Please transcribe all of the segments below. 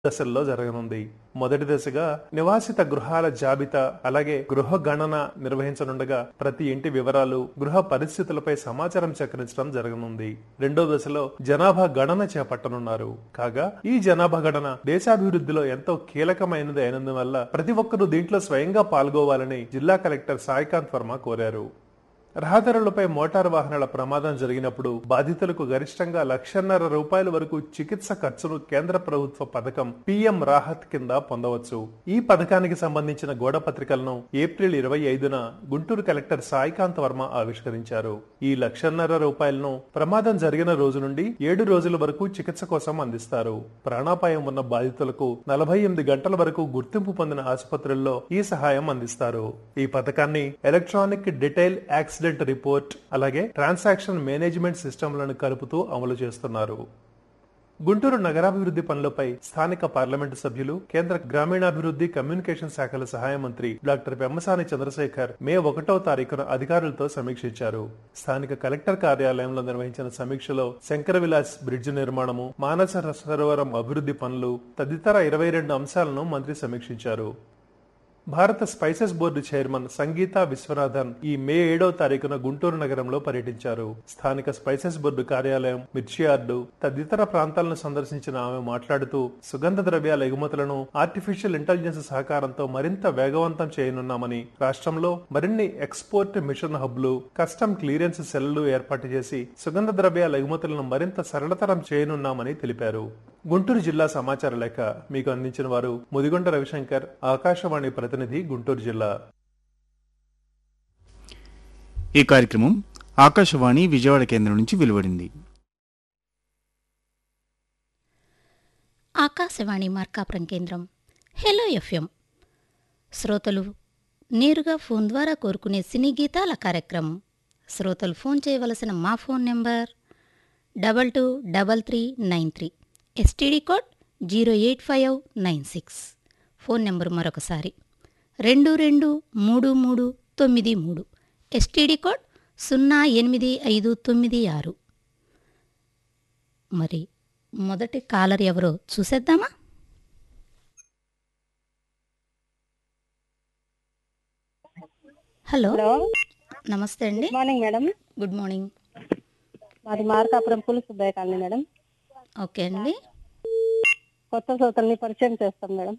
దశల్లో జరగనుంది మొదటి దశగా నివాసిత గృహాల జాబితా అలాగే గృహ గణన నిర్వహించనుండగా ప్రతి ఇంటి వివరాలు గృహ పరిస్థితులపై సమాచారం సేకరించడం జరగనుంది రెండో దశలో జనాభా గణన చేపట్టనున్నారు కాగా ఈ జనాభా గణన దేశాభివృద్ధిలో ఎంతో కీలకమైనది అయినందువల్ల ప్రతి ఒక్కరూ దీంట్లో స్వయంగా పాల్గొవాలని జిల్లా కలెక్టర్ సాయికాంత్ వర్మ కోరారు రహదారులపై మోటారు వాహనాల ప్రమాదం జరిగినప్పుడు బాధితులకు గరిష్టంగా లక్షన్నర రూపాయల వరకు చికిత్స ఖర్చును కేంద్ర ప్రభుత్వ పథకం పీఎం రాహత్ కింద పొందవచ్చు ఈ పథకానికి సంబంధించిన గోడ పత్రికలను ఏప్రిల్ ఇరవై ఐదున గుంటూరు కలెక్టర్ సాయికాంత్ వర్మ ఆవిష్కరించారు ఈ లక్షన్నర రూపాయలను ప్రమాదం జరిగిన రోజు నుండి ఏడు రోజుల వరకు చికిత్స కోసం అందిస్తారు ప్రాణాపాయం ఉన్న బాధితులకు నలభై ఎనిమిది గంటల వరకు గుర్తింపు పొందిన ఆసుపత్రుల్లో ఈ సహాయం అందిస్తారు ఈ పథకాన్ని ఎలక్ట్రానిక్ డిటైల్ యాక్సిడెంట్ రిపోర్ట్ అలాగే ట్రాన్సాక్షన్ మేనేజ్మెంట్ సిస్టంలను కలుపుతూ అమలు చేస్తున్నారు గుంటూరు నగరాభివృద్ధి పనులపై స్థానిక పార్లమెంటు సభ్యులు కేంద్ర గ్రామీణాభివృద్ధి కమ్యూనికేషన్ శాఖల సహాయ మంత్రి డాక్టర్ పెమ్మసాని చంద్రశేఖర్ మే ఒకటో తారీఖున అధికారులతో సమీక్షించారు స్థానిక కలెక్టర్ కార్యాలయంలో నిర్వహించిన సమీక్షలో శంకర విలాస్ బ్రిడ్జ్ నిర్మాణము మానస సరోవరం అభివృద్ధి పనులు తదితర ఇరవై రెండు అంశాలను మంత్రి సమీక్షించారు భారత spices board chairman Sangeetha Viswanathan ఈ మే ఏడవ తారీఖున గుంటూరు నగరంలో పర్యటించారు స్థానిక స్పైసెస్ బోర్డు కార్యాలయం మిర్చి యార్డు తదితర ప్రాంతాలను సందర్శించిన ఆమె మాట్లాడుతూ సుగంధ ద్రవ్యాల ఎగుమతులను ఆర్టిఫిషియల్ ఇంటెలిజెన్స్ సహకారంతో మరింత వేగవంతం చేయనున్నామని రాష్ట్రంలో మరిన్ని ఎక్స్పోర్ట్ మిషన్ హబ్లు కస్టమ్ క్లియరెన్స్ సెల్లు ఏర్పాటు చేసి సుగంధ ద్రవ్యాల ఎగుమతులను మరింత సరళతరం చేయనున్నామని తెలిపారు గుంటూరు జిల్లా సమాచార లేఖ మీకు అందించిన వారు ముదిగొండ రవిశంకర్ ఆకాశవాణి ప్రతినిధి గుంటూరు జిల్లా ఈ కార్యక్రమం ఆకాశవాణి విజయవాడ కేంద్రం నుంచి వెలువడింది ఆకాశవాణి మార్కాపురం కేంద్రం హెలో ఎఫ్ఎం శ్రోతలు నేరుగా ఫోన్ ద్వారా కోరుకునే సినీ గీతాల కార్యక్రమం శ్రోతలు ఫోన్ చేయవలసిన మా phone number double two double three nine three STD code zero eight five nine six phone number మరొకసారి రెండు రెండు మూడు మూడు తొమ్మిది మూడు ఎస్టీడీ కోడ్ సున్నా ఎనిమిది ఐదు తొమ్మిది ఆరు మరి మొదటి కాలర్ ఎవరో చూసేద్దామా హలో హలో నమస్తే అండి good morning madam good morning మాది మార్కాపురం పులుసు సుబ్బయ్య కాలనీ మేడం ఓకే అండి కొత్త శ్రోతల్ని పరిచయం చేస్తాం మేడం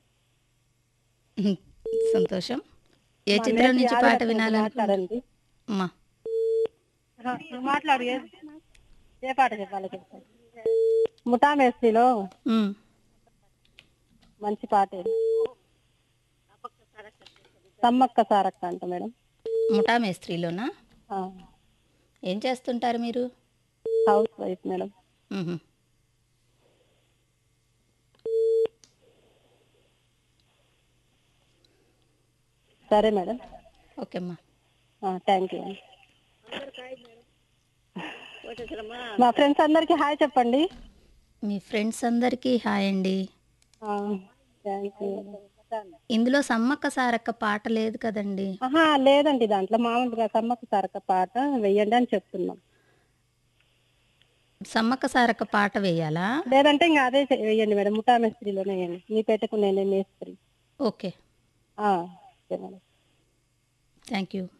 సంతోషం ఏ మా చిత్రం నేటి నుంచి ఆదివారం పాట వినాలనుకుంటున్నా మాట్లాడండి అమ్మా ఆహా, నువ్వు మాట్లాడు ఏ- ఏ పాట చెప్పాలి చెప్తాను ముఠా మేస్త్రిలో ఉమ్, మంచి పాట ఏది? సమ్మక్క సారక్క అంట మేడం ముఠా మేస్త్రిలోనా ఆ, ఏం చేస్తుంటారు మీరు హౌస్ వైఫ్ మేడం ఉహు. సరే మేడం ఓకే అమ్మా థ్యాంక్ యూ మా ఫ్రెండ్స్ అందరికి హాయ్ చెప్పండి మీ ఫ్రెండ్స్ అందరికీ హాయ్ అండి థ్యాంక్ యూ ఇందులో సమ్మక్క సారక్క పాట లేదు కదండి ఆహా లేదండి దాంట్లో మామూలుగా సమ్మక్క సారక్క పాట వెయ్యండి అని చెప్తున్నాం సమ్మక్క సారక్క పాట వేయాలా లేదంటే ఇంకా అదే చె- వెయ్యండి మేడం ముఠా మేస్త్రిలోనే వేయండి మీ పెట్టకు నేనే మేస్త్రి ఓకే ఆ, ఓకే మేడం థ్యాంక్ యూ